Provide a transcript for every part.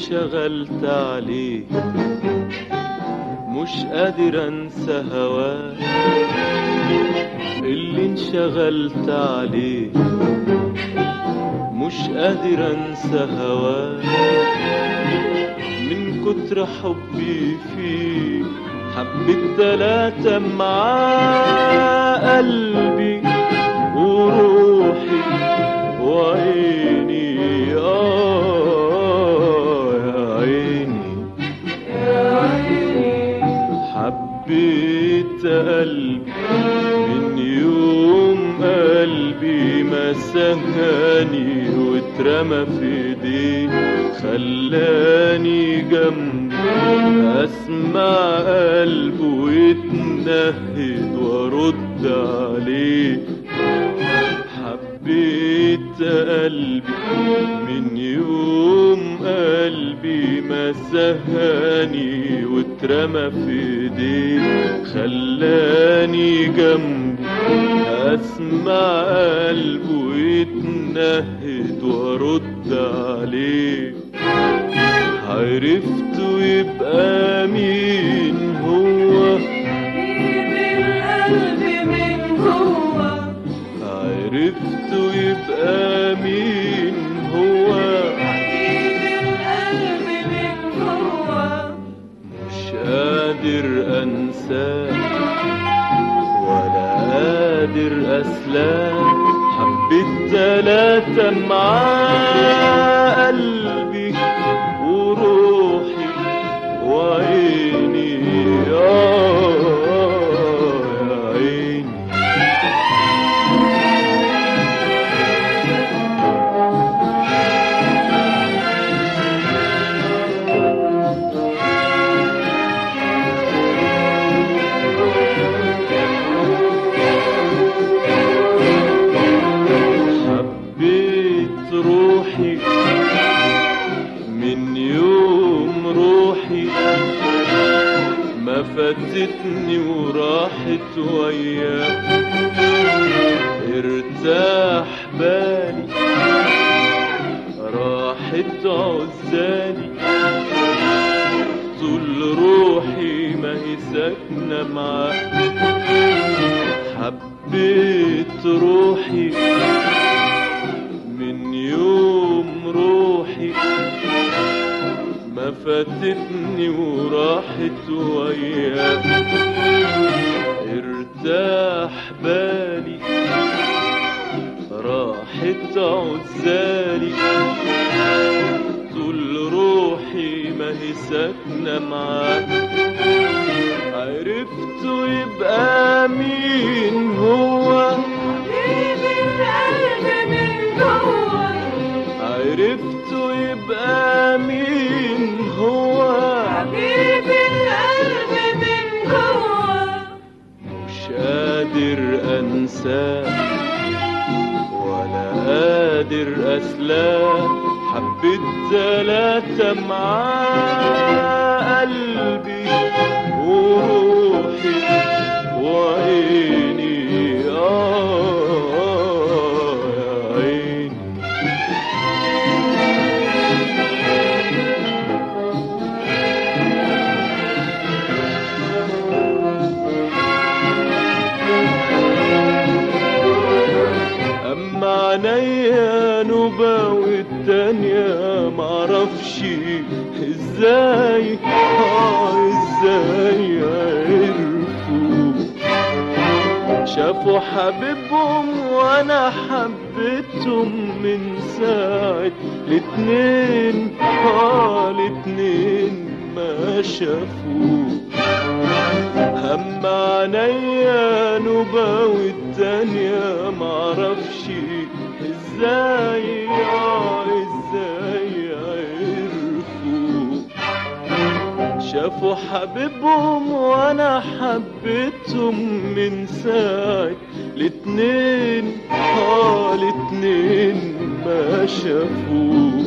انشغلت عليه مش قادر انسى هواك اللي انشغلت عليه مش قادر انسى هواك من كتر حبي فيه حبيت تلاتة معاه قلبي وروحي وعيني آه يا عيني حبيت قلبي من يوم قلبي ما سهاني واترمى في ايديه خلاني جنبه اسمع قلبه يتنهد وارد عليه حبيت قلبي من يوم قلبي ما سهاني واترمى في ايديه خلاني جنبه اسمع قلبه يتنهد وارد عليه عرفته يبقى مين هو القلب من هو عرفته يبقى مين هو حبيب القلب من هو مش قادر انساه ولا قادر اسلام حبيت تلاتة معاه قلبي وروحي وعيني آه يا عيني حبيت روحي من يوم روحي ما فاتتني وراحت وياه ارتاح بالي راحت عزالي طول روحي ما هي ساكنة معاه حبيت روحي من يوم روحي ما فاتتني وراحت وياه ارتاح بالي راحت عزالي طول روحي ما هي ساكنة معاه عرفته يبقى مين هو حبيب القلب من هو عرفته يبقى مين هو حبيب القلب من هو مش قادر انساه ولا قادر اسلاه حبيت تلاتة معاه قلبي وروحي وعيني آه يا عيني أما عينيا نوبة والتانية معرفش ازاي آه ازاي عرفوا شافوا حبيبهم وانا حبيتهم من ساعة الاتنين اه الاتنين ما شافوا هم عينيا نوبة والتانية معرفش ازاي اه ازاي عرفوا شافوا حبيبهم وانا حبيتهم من ساعة الاتنين اه الاتنين ما شافوا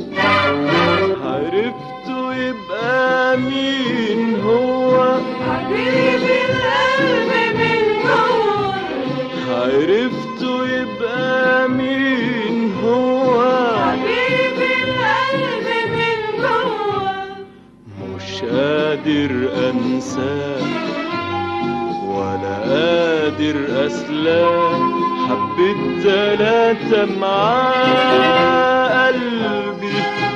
عرفتوا يبقى مين هو حبيب القلب من هو عرفتوا يبقى مين هو حبيب القلب من هو قادر أنساه ولا قادر أسلاه حبيت تلاتة معاه قلبي